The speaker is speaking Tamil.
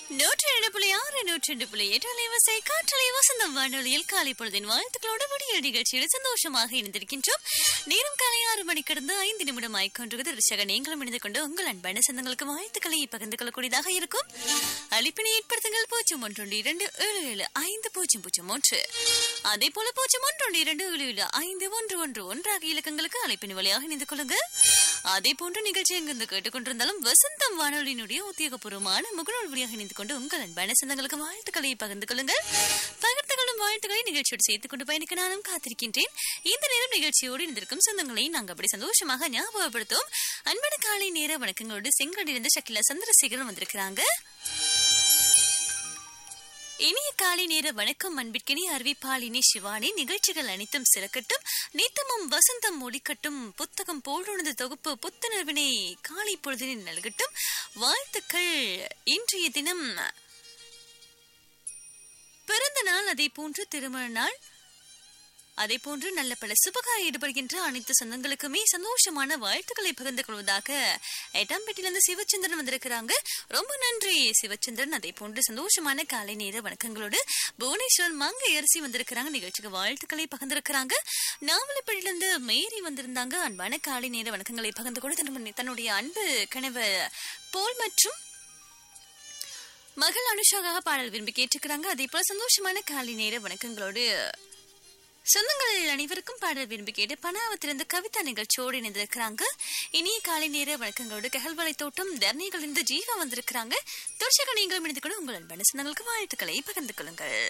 நூற்றி இரண்டு புள்ளி ஆறு நூற்றி ரெண்டு புள்ளி எட்டு அலைவசை காற்றலை வசந்தம் வானொலியில் காலை பொழுதின் வாழ்த்துக்களோடு விடியல் நிகழ்ச்சியில் சந்தோஷமாக இணைந்திருக்கின்றோம் நேரம் காலை ஆறு மணி கடந்து ஐந்து நிமிடம் ஆய்கொண்டிருக்கிறது ரிஷக நீங்களும் இணைந்து கொண்டு உங்கள் அன்பான சொந்தங்களுக்கு வாழ்த்துக்களை பகிர்ந்து கொள்ளக்கூடியதாக இருக்கும் அழைப்பினை ஏற்படுத்துங்கள் பூஜ்ஜியம் ஒன்று இரண்டு ஏழு ஏழு ஐந்து பூஜ்ஜியம் பூஜ்ஜியம் ஒன்று அதே போல பூஜ்ஜியம் ஒன்று இரண்டு ஏழு ஏழு ஐந்து ஒன்று ஒன்று ஒன்றாக இலக்கங்களுக்கு அழைப்பின் வழியாக இணைந்து கொள்ளுங்க அதே போன்ற நிகழ்ச்சி எங்கிருந்து கேட்டுக்கொண்டிருந்தாலும் வசந்தம் வானொலியினுடைய உத்தியோகபூர்வமான முகநூல் வழியாக இணைந்து கொண்டு உங்கள் அன்பான சொந்தங்களுக்கு வாழ்த்துக்களை பகிர்ந்து கொள்ளுங்கள் பகிர்ந்து கொள்ளும் வாழ்த்துக்களை நிகழ்ச்சியோடு சேர்த்துக் கொண்டு பயணிக்க நானும் காத்திருக்கின்றேன் இந்த நேரம் நிகழ்ச்சியோடு இணைந்திருக்கும் சொந்தங்களை நாங்கள் அப்படி சந்தோஷமாக ஞாபகப்படுத்தும் அன்பான காலை நேர வணக்கங்களோடு செங்கடிலிருந்து ஷக்கிலா சந்திரசேகரன் வந்திருக்கிறாங்க இனிய காலை நேர வணக்கம் அன்பிற்கினி அறிவிப்பாளினி சிவானி நிகழ்ச்சிகள் அனைத்தும் சிறக்கட்டும் நித்தமும் வசந்தம் ஒளிக்கட்டும் புத்தகம் போலுணர்ந்த தொகுப்பு புத்துணர்வினை காலை பொழுதினில் நல்கட்டும் வாழ்த்துக்கள் இன்றைய தினம் பிறந்த நாள் அதே போன்று திருமண நாள் அதே போன்று நல்ல பல சுபகார ஈடுபடுகின்ற அனைத்து சொந்தங்களுக்குமே சந்தோஷமான வாழ்த்துக்களை பகிர்ந்து கொள்வதாக எட்டாம்பேட்டிலிருந்து சிவச்சந்திரன் வந்திருக்கிறாங்க ரொம்ப நன்றி சிவச்சந்திரன் அதே போன்று சந்தோஷமான காலை நேர வணக்கங்களோடு புவனேஸ்வரன் மங்கை அரிசி வந்திருக்கிறாங்க நிகழ்ச்சிக்கு வாழ்த்துக்களை பகிர்ந்திருக்கிறாங்க நாவலப்பேட்டிலிருந்து மேரி வந்திருந்தாங்க அன்பான காலை நேர வணக்கங்களை பகிர்ந்து கொண்டு தன் தன்னுடைய அன்பு கணவர் போல் மற்றும் மகள் அனுஷாவாக பாடல் விரும்பி கேட்டுக்கிறாங்க அதே போல சந்தோஷமான காலை நேர வணக்கங்களோடு சொந்தங்கள் அனைவருக்கும் பாடல் விரும்பி கேட்டு பனாவத்திலிருந்து கவிதா நிகழ்ச்சியோடு இணைந்திருக்கிறாங்க இனிய காலை நேர வணக்கங்களோடு ககல்வலை தோட்டம் தர்ணிகளிலிருந்து ஜீவா வந்திருக்கிறாங்க தொடர்ச்சியாக நீங்களும் இணைந்து கூட உங்கள் அன்பான சொந்தங்களுக்கு வாழ்த்துக்களை பகிர்ந்து கொள்ளுங்கள்